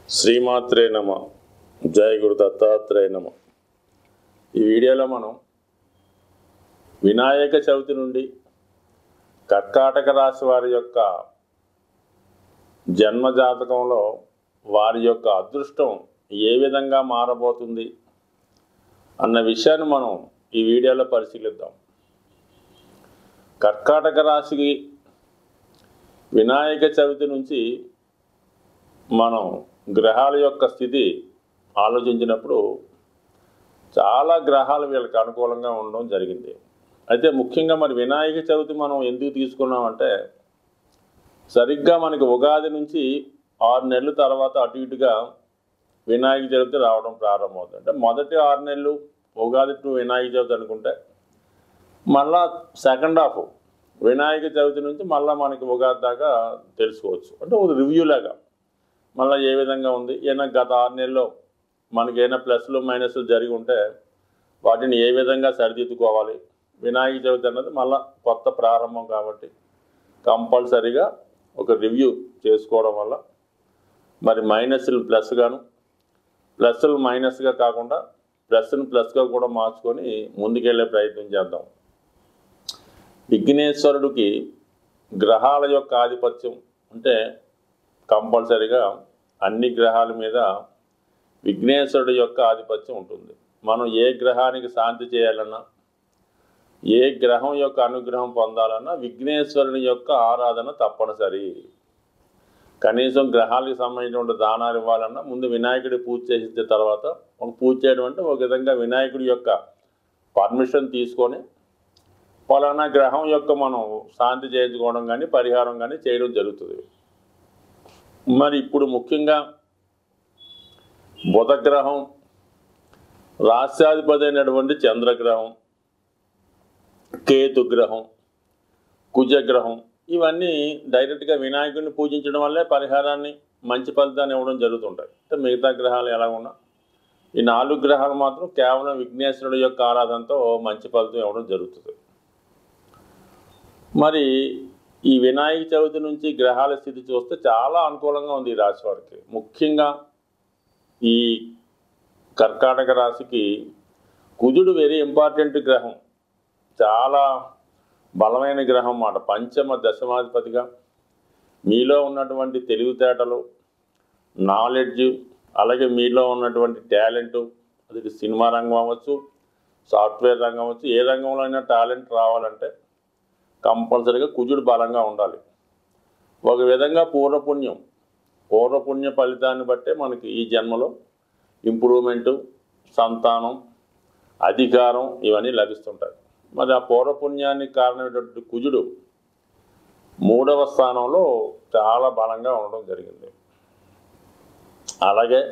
శ్రీమాత్రే నమ జయ గురు దత్తాత్రేయ నమ ఈ వీడియోలో మనం వినాయక చవితి నుండి కర్కాటక రాశి వారి యొక్క జన్మ జాతకంలో వారి యొక్క అదృష్టం ఏ విధంగా మారబోతుంది అన్న విషయాన్ని మనం ఈ వీడియోలో పరిశీలిద్దాం కర్కాటక రాశికి వినాయక చవితి నుంచి మనం గ్రహాల యొక్క స్థితి ఆలోచించినప్పుడు చాలా గ్రహాలు వీళ్ళకి అనుకూలంగా ఉండడం జరిగింది అయితే ముఖ్యంగా మరి వినాయక చవితి మనం ఎందుకు తీసుకున్నామంటే సరిగ్గా మనకి ఉగాది నుంచి ఆరు నెలల తర్వాత అటు ఇటుగా వినాయక చవితి రావడం ప్రారంభమవుతుంది అంటే మొదటి ఆరు నెలలు ఉగాది టు వినాయక చవితి అనుకుంటే మళ్ళా సెకండ్ హాఫ్ వినాయక చవితి నుంచి మళ్ళీ మనకి ఉగాది దాకా తెలుసుకోవచ్చు అంటే ఒక రివ్యూ లాగా మళ్ళీ ఏ విధంగా ఉంది ఏమైనా గత ఆరు నెలల్లో మనకి ఏమైనా ప్లస్లు మైనస్లు జరిగి ఉంటే వాటిని ఏ విధంగా సరిదిద్దుకోవాలి వినాయక చవితి అన్నది మళ్ళీ కొత్త ప్రారంభం కాబట్టి కంపల్సరీగా ఒక రివ్యూ చేసుకోవడం వల్ల మరి మైనస్లు ప్లస్ గాను ప్లస్లు మైనస్గా కాకుండా ప్లస్ను ప్లస్గా కూడా మార్చుకొని ముందుకెళ్ళే ప్రయత్నం చేద్దాం విఘ్నేశ్వరుడికి గ్రహాల యొక్క ఆధిపత్యం అంటే కంపల్సరీగా అన్ని గ్రహాల మీద విఘ్నేశ్వరుడు యొక్క ఆధిపత్యం ఉంటుంది మనం ఏ గ్రహానికి శాంతి చేయాలన్నా ఏ గ్రహం యొక్క అనుగ్రహం పొందాలన్నా విఘ్నేశ్వరుని యొక్క ఆరాధన తప్పనిసరి కనీసం గ్రహాలకు సంబంధించిన దానాలు ఇవ్వాలన్నా ముందు వినాయకుడి పూజ చేసిన తర్వాత ఒక పూజ చేయడం అంటే ఒక విధంగా వినాయకుడి యొక్క పర్మిషన్ తీసుకొని పలానా గ్రహం యొక్క మనం శాంతి చేయించుకోవడం కానీ పరిహారం కానీ చేయడం జరుగుతుంది మరి ఇప్పుడు ముఖ్యంగా బుధగ్రహం రాష్ట్రాధిపతి అయినటువంటి చంద్రగ్రహం కేతుగ్రహం కుజగ్రహం ఇవన్నీ డైరెక్ట్గా వినాయకుడిని పూజించడం వల్లే పరిహారాన్ని మంచి ఫలితాన్ని ఇవ్వడం జరుగుతుంటాయి అంటే మిగతా గ్రహాలు ఎలా ఉన్నా ఈ నాలుగు గ్రహాలు మాత్రం కేవలం విఘ్నేశ్వరుడు యొక్క ఆరాధనతో మంచి ఫలితం ఇవ్వడం జరుగుతుంది మరి ఈ వినాయక చవితి నుంచి గ్రహాల స్థితి చూస్తే చాలా అనుకూలంగా ఉంది ఈ రాశి వారికి ముఖ్యంగా ఈ కర్కాటక రాశికి కుజుడు వెరీ ఇంపార్టెంట్ గ్రహం చాలా బలమైన గ్రహం మాట పంచమ దశమాధిపతిగా మీలో ఉన్నటువంటి తెలివితేటలు నాలెడ్జ్ అలాగే మీలో ఉన్నటువంటి టాలెంటు అది సినిమా రంగం అవ్వచ్చు సాఫ్ట్వేర్ రంగం అవ్వచ్చు ఏ రంగంలో అయినా టాలెంట్ రావాలంటే కంపల్సరీగా కుజుడు బలంగా ఉండాలి ఒక విధంగా పూర్వపుణ్యం పూర్వపుణ్య ఫలితాన్ని బట్టే మనకి ఈ జన్మలో ఇంప్రూవ్మెంటు సంతానం అధికారం ఇవన్నీ లభిస్తుంటాయి మరి ఆ పూర్వపుణ్యానికి కారణమైనటువంటి కుజుడు మూడవ స్థానంలో చాలా బలంగా ఉండడం జరిగింది అలాగే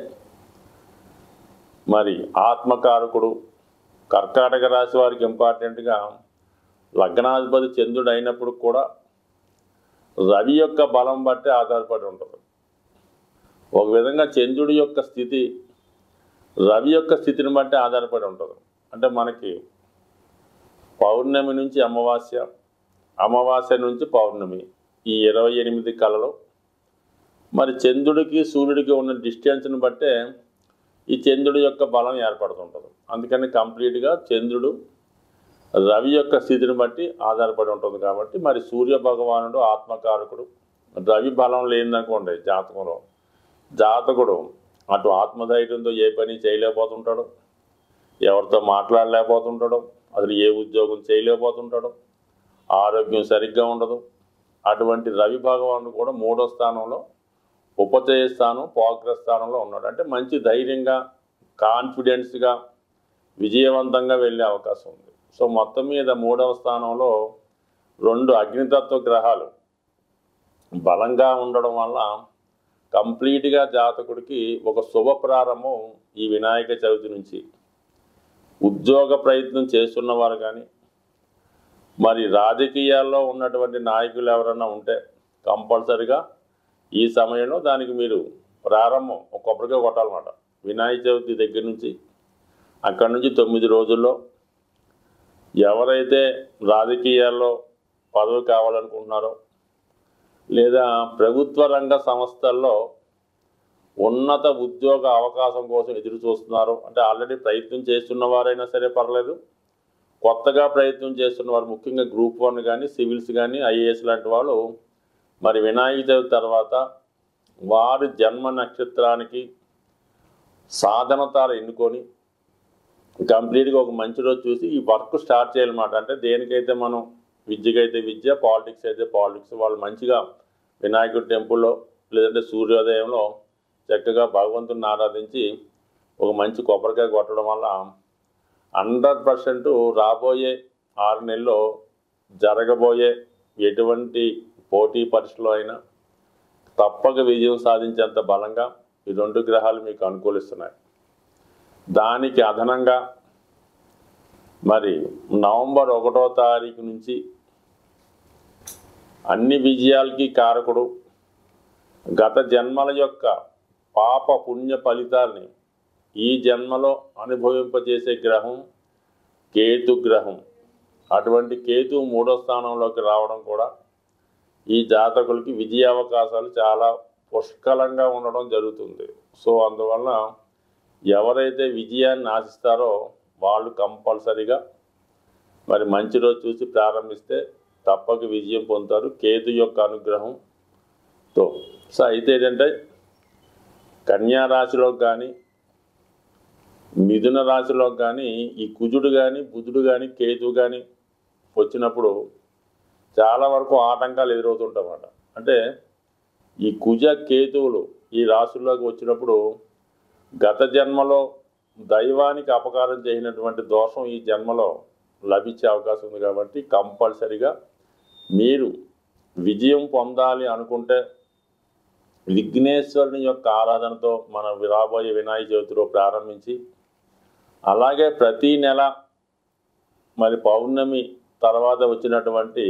మరి ఆత్మకారకుడు కర్కాటక రాశి వారికి ఇంపార్టెంట్గా లగ్నాధిపతి చంద్రుడు అయినప్పుడు కూడా రవి యొక్క బలం బట్టి ఆధారపడి ఉంటుంది ఒక విధంగా చంద్రుడి యొక్క స్థితి రవి యొక్క స్థితిని బట్టి ఆధారపడి ఉంటుంది అంటే మనకి పౌర్ణమి నుంచి అమావాస్య అమావాస్య నుంచి పౌర్ణమి ఈ ఇరవై ఎనిమిది కళలో మరి చంద్రుడికి సూర్యుడికి ఉన్న డిస్టెన్స్ని బట్టే ఈ చంద్రుడి యొక్క బలం ఏర్పడుతుంటుంది అందుకని కంప్లీట్గా చంద్రుడు రవి యొక్క స్థితిని బట్టి ఆధారపడి ఉంటుంది కాబట్టి మరి సూర్య భగవానుడు ఆత్మకారకుడు రవి బలం లేదనుకోండి జాతకంలో జాతకుడు అటు ఆత్మధైర్యంతో ఏ పని చేయలేకపోతుంటాడు ఎవరితో మాట్లాడలేకపోతుంటాడు అసలు ఏ ఉద్యోగం చేయలేకపోతుంటాడు ఆరోగ్యం సరిగ్గా ఉండదు అటువంటి రవి భగవానుడు కూడా మూడో స్థానంలో ఉపచయ స్థానం పోగ్ర స్థానంలో ఉన్నాడు అంటే మంచి ధైర్యంగా కాన్ఫిడెన్స్గా విజయవంతంగా వెళ్ళే అవకాశం ఉంది సో మొత్తం మీద మూడవ స్థానంలో రెండు అగ్నితత్వ గ్రహాలు బలంగా ఉండడం వల్ల కంప్లీట్గా జాతకుడికి ఒక శుభ ప్రారంభం ఈ వినాయక చవితి నుంచి ఉద్యోగ ప్రయత్నం చేస్తున్నవారు కానీ మరి రాజకీయాల్లో ఉన్నటువంటి నాయకులు ఎవరైనా ఉంటే కంపల్సరిగా ఈ సమయంలో దానికి మీరు ప్రారంభం ఒక కొబ్బరిగా కొట్టాలన్నమాట వినాయక చవితి దగ్గర నుంచి అక్కడి నుంచి తొమ్మిది రోజుల్లో ఎవరైతే రాజకీయాల్లో పదవి కావాలనుకుంటున్నారో లేదా ప్రభుత్వ రంగ సంస్థల్లో ఉన్నత ఉద్యోగ అవకాశం కోసం ఎదురు చూస్తున్నారు అంటే ఆల్రెడీ ప్రయత్నం చేస్తున్న వారైనా సరే పర్లేదు కొత్తగా ప్రయత్నం చేస్తున్న వారు ముఖ్యంగా గ్రూప్ వన్ కానీ సివిల్స్ కానీ ఐఏఎస్ లాంటి వాళ్ళు మరి వినాయక చవితి తర్వాత వారి జన్మ నక్షత్రానికి సాధనతాలు ఎన్నుకొని కంప్లీట్గా ఒక మంచి రోజు చూసి ఈ వర్క్ స్టార్ట్ చేయాలన్నమాట అంటే దేనికైతే మనం విద్యకైతే విద్య పాలిటిక్స్ అయితే పాలిటిక్స్ వాళ్ళు మంచిగా వినాయకుడి టెంపుల్లో లేదంటే సూర్యోదయంలో చక్కగా భగవంతుని ఆరాధించి ఒక మంచి కొబ్బరికాయ కొట్టడం వల్ల హండ్రెడ్ పర్సెంట్ రాబోయే ఆరు నెలల్లో జరగబోయే ఎటువంటి పోటీ పరీక్షలో అయినా తప్పక విజయం సాధించేంత బలంగా ఈ రెండు గ్రహాలు మీకు అనుకూలిస్తున్నాయి దానికి అదనంగా మరి నవంబర్ ఒకటో తారీఖు నుంచి అన్ని విజయాలకి కారకుడు గత జన్మల యొక్క పాప పుణ్య ఫలితాల్ని ఈ జన్మలో అనుభవింపజేసే గ్రహం కేతు గ్రహం అటువంటి కేతు మూడో స్థానంలోకి రావడం కూడా ఈ జాతకులకి విజయ అవకాశాలు చాలా పుష్కలంగా ఉండడం జరుగుతుంది సో అందువల్ల ఎవరైతే విజయాన్ని ఆశిస్తారో వాళ్ళు కంపల్సరిగా మరి మంచి రోజు చూసి ప్రారంభిస్తే తప్పక విజయం పొందుతారు కేతు యొక్క అనుగ్రహంతో సో అయితే ఏంటంటే కన్యా రాశిలో కానీ మిథున రాశిలో కానీ ఈ కుజుడు కానీ బుధుడు కానీ కేతు కానీ వచ్చినప్పుడు చాలా వరకు ఆటంకాలు ఎదురవుతుంటామాట అంటే ఈ కుజ కేతువులు ఈ రాశుల్లోకి వచ్చినప్పుడు గత జన్మలో దైవానికి అపకారం చేసినటువంటి దోషం ఈ జన్మలో లభించే అవకాశం ఉంది కాబట్టి కంపల్సరిగా మీరు విజయం పొందాలి అనుకుంటే విఘ్నేశ్వరుని యొక్క ఆరాధనతో మనం రాబోయే వినాయక చవితిలో ప్రారంభించి అలాగే ప్రతీ నెల మరి పౌర్ణమి తర్వాత వచ్చినటువంటి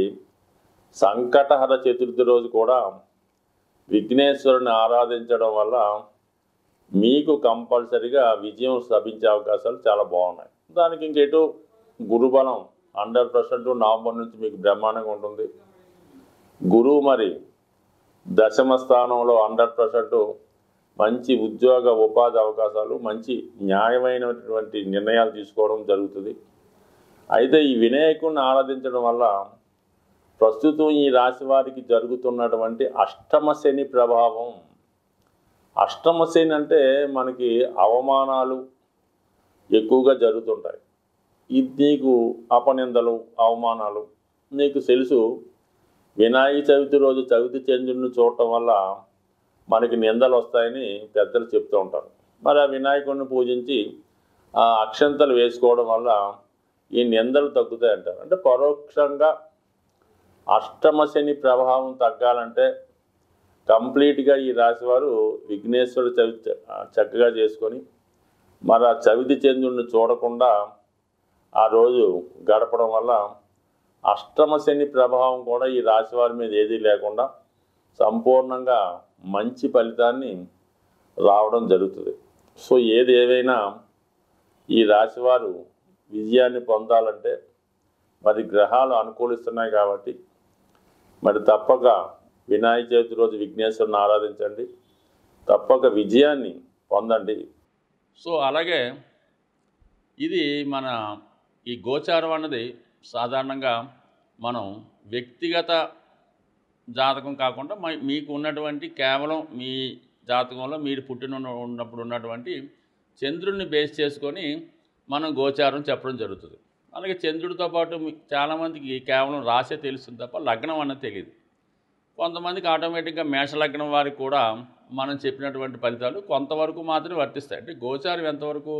సంకటహర చతుర్థి రోజు కూడా విఘ్నేశ్వరుని ఆరాధించడం వల్ల మీకు కంపల్సరిగా విజయం లభించే అవకాశాలు చాలా బాగున్నాయి దానికి ఇంకెటు గురుబలం హండ్రెడ్ పర్సెంట్ నవంబర్ నుంచి మీకు బ్రహ్మాండంగా ఉంటుంది గురువు మరి దశమ స్థానంలో హండ్రెడ్ పర్సెంట్ మంచి ఉద్యోగ ఉపాధి అవకాశాలు మంచి న్యాయమైనటువంటి నిర్ణయాలు తీసుకోవడం జరుగుతుంది అయితే ఈ వినాయకుడిని ఆరాధించడం వల్ల ప్రస్తుతం ఈ రాశి వారికి జరుగుతున్నటువంటి అష్టమ శని ప్రభావం అష్టమ శని అంటే మనకి అవమానాలు ఎక్కువగా జరుగుతుంటాయి ఇది నీకు అపనిందలు అవమానాలు నీకు తెలుసు వినాయక చవితి రోజు చవితి చంద్రుడిని చూడటం వల్ల మనకి నిందలు వస్తాయని పెద్దలు చెప్తూ ఉంటారు మరి ఆ వినాయకుడిని పూజించి ఆ అక్షంతలు వేసుకోవడం వల్ల ఈ నిందలు తగ్గుతాయి అంటారు అంటే పరోక్షంగా అష్టమ శని ప్రభావం తగ్గాలంటే కంప్లీట్గా ఈ రాశివారు విఘ్నేశ్వర చవితి చక్కగా చేసుకొని మరి ఆ చవితి చంద్రుడిని చూడకుండా ఆ రోజు గడపడం వల్ల అష్టమ శని ప్రభావం కూడా ఈ రాశి వారి మీద ఏదీ లేకుండా సంపూర్ణంగా మంచి ఫలితాన్ని రావడం జరుగుతుంది సో ఏది ఏవైనా ఈ రాశివారు విజయాన్ని పొందాలంటే మరి గ్రహాలు అనుకూలిస్తున్నాయి కాబట్టి మరి తప్పక వినాయక చవితి రోజు విఘ్నేశ్వరుని ఆరాధించండి తప్పక విజయాన్ని పొందండి సో అలాగే ఇది మన ఈ గోచారం అన్నది సాధారణంగా మనం వ్యక్తిగత జాతకం కాకుండా మ- మీకు ఉన్నటువంటి కేవలం మీ జాతకంలో మీరు పుట్టిన ఉన్న- ఉన్నప్పుడు ఉన్నటువంటి చంద్రుడిని బేస్ చేసుకొని మనం గోచారం చెప్పడం జరుగుతుంది అలాగే చంద్రుడితో పాటు మీ- చాలామందికి కేవలం రాసే తెలుస్తుంది తప్ప లగ్నం అన్నది తెలియదు కొంతమందికి ఆటోమేటిక్గా మేషలగ్నం వారికి కూడా మనం చెప్పినటువంటి ఫలితాలు కొంతవరకు మాత్రమే వర్తిస్తాయి అంటే గోచారం ఎంతవరకు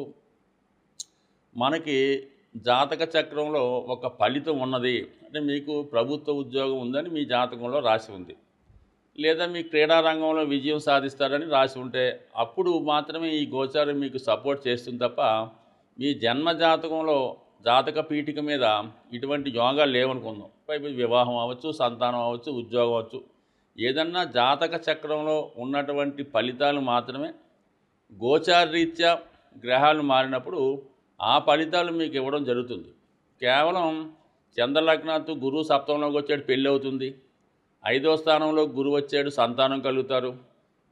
మనకి జాతక చక్రంలో ఒక ఫలితం ఉన్నది అంటే మీకు ప్రభుత్వ ఉద్యోగం ఉందని మీ జాతకంలో రాసి ఉంది లేదా మీ క్రీడా రంగంలో విజయం సాధిస్తారని రాసి ఉంటే అప్పుడు మాత్రమే ఈ గోచారం మీకు సపోర్ట్ చేస్తుంది తప్ప మీ జన్మ జాతకంలో జాతక పీఠిక మీద ఇటువంటి యోగాలు లేవనుకుందాం పైపు వివాహం అవ్వచ్చు సంతానం అవ్వచ్చు ఉద్యోగం అవ్వచ్చు ఏదన్నా జాతక చక్రంలో ఉన్నటువంటి ఫలితాలు మాత్రమే గోచారరీత్యా గ్రహాలు మారినప్పుడు ఆ ఫలితాలు మీకు ఇవ్వడం జరుగుతుంది కేవలం చంద్రలగ్నాత్తు గురువు సప్తంలోకి వచ్చాడు పెళ్ళి అవుతుంది ఐదో స్థానంలో గురువు వచ్చాడు సంతానం కలుగుతారు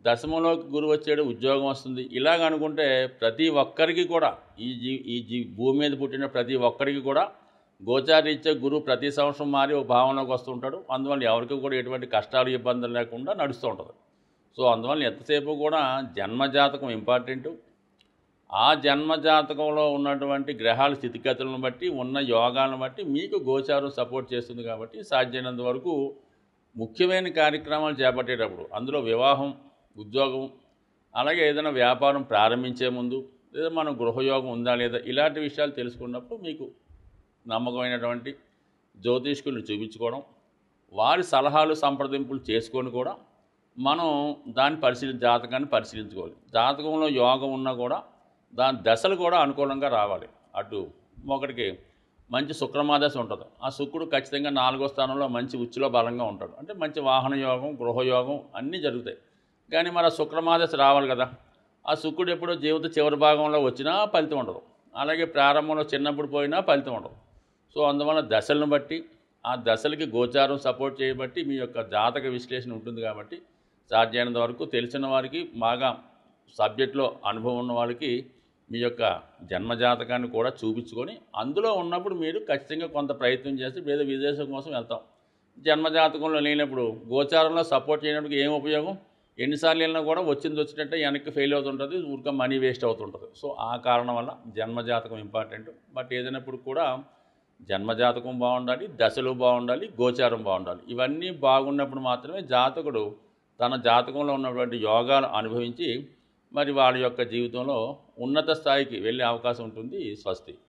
దశమంలోకి గురువు వచ్చాడు ఉద్యోగం వస్తుంది ఇలాగ అనుకుంటే ప్రతి ఒక్కరికి కూడా ఈ జీ ఈ జీ భూమి మీద పుట్టిన ప్రతి ఒక్కరికి కూడా గోచారీత్యా గురువు ప్రతి సంవత్సరం మారి ఒక భావనలోకి వస్తుంటాడు అందువల్ల ఎవరికి కూడా ఎటువంటి కష్టాలు ఇబ్బందులు లేకుండా నడుస్తూ ఉంటుంది సో అందువల్ల ఎంతసేపు కూడా జన్మజాతకం ఇంపార్టెంటు ఆ జన్మ జాతకంలో ఉన్నటువంటి గ్రహాల స్థితిగతులను బట్టి ఉన్న యోగాలను బట్టి మీకు గోచారం సపోర్ట్ చేస్తుంది కాబట్టి సాధ్యమైనంత వరకు ముఖ్యమైన కార్యక్రమాలు చేపట్టేటప్పుడు అందులో వివాహం ఉద్యోగం అలాగే ఏదైనా వ్యాపారం ప్రారంభించే ముందు లేదా మనం గృహయోగం ఉందా లేదా ఇలాంటి విషయాలు తెలుసుకున్నప్పుడు మీకు నమ్మకమైనటువంటి జ్యోతిష్కుల్ని చూపించుకోవడం వారి సలహాలు సంప్రదింపులు చేసుకొని కూడా మనం దాన్ని పరిశీలి జాతకాన్ని పరిశీలించుకోవాలి జాతకంలో యోగం ఉన్నా కూడా దాని దశలు కూడా అనుకూలంగా రావాలి అటు ఒకటికి మంచి శుక్రమాదశ ఉంటుంది ఆ శుక్రుడు ఖచ్చితంగా నాలుగో స్థానంలో మంచి ఉచ్చులో బలంగా ఉంటాడు అంటే మంచి వాహన యోగం గృహయోగం అన్నీ జరుగుతాయి కానీ మరి ఆ శుక్రమాదశ రావాలి కదా ఆ శుక్రుడు ఎప్పుడో జీవిత చివరి భాగంలో వచ్చినా ఫలితం ఉండదు అలాగే ప్రారంభంలో చిన్నప్పుడు పోయినా ఫలితం ఉండదు సో అందువల్ల దశలను బట్టి ఆ దశలకి గోచారం సపోర్ట్ చేయబట్టి మీ యొక్క జాతక విశ్లేషణ ఉంటుంది కాబట్టి సాధ్యమైనంత వరకు తెలిసిన వారికి బాగా సబ్జెక్ట్లో అనుభవం ఉన్న వాళ్ళకి మీ యొక్క జన్మజాతకాన్ని కూడా చూపించుకొని అందులో ఉన్నప్పుడు మీరు ఖచ్చితంగా కొంత ప్రయత్నం చేసి వేరే విదేశం కోసం వెళ్తాం జన్మజాతకంలో లేనప్పుడు గోచారంలో సపోర్ట్ చేయడానికి ఏం ఉపయోగం ఎన్నిసార్లు వెళ్ళినా కూడా వచ్చింది వచ్చినట్టే వెనక్కి ఫెయిల్ అవుతుంటుంది ఊరికే మనీ వేస్ట్ అవుతుంటుంది సో ఆ కారణం వల్ల జన్మజాతకం ఇంపార్టెంట్ బట్ ఏదైనప్పుడు కూడా జన్మజాతకం బాగుండాలి దశలు బాగుండాలి గోచారం బాగుండాలి ఇవన్నీ బాగున్నప్పుడు మాత్రమే జాతకుడు తన జాతకంలో ఉన్నటువంటి యోగాలు అనుభవించి మరి వాళ్ళ యొక్క జీవితంలో ఉన్నత స్థాయికి వెళ్ళే అవకాశం ఉంటుంది స్వస్తి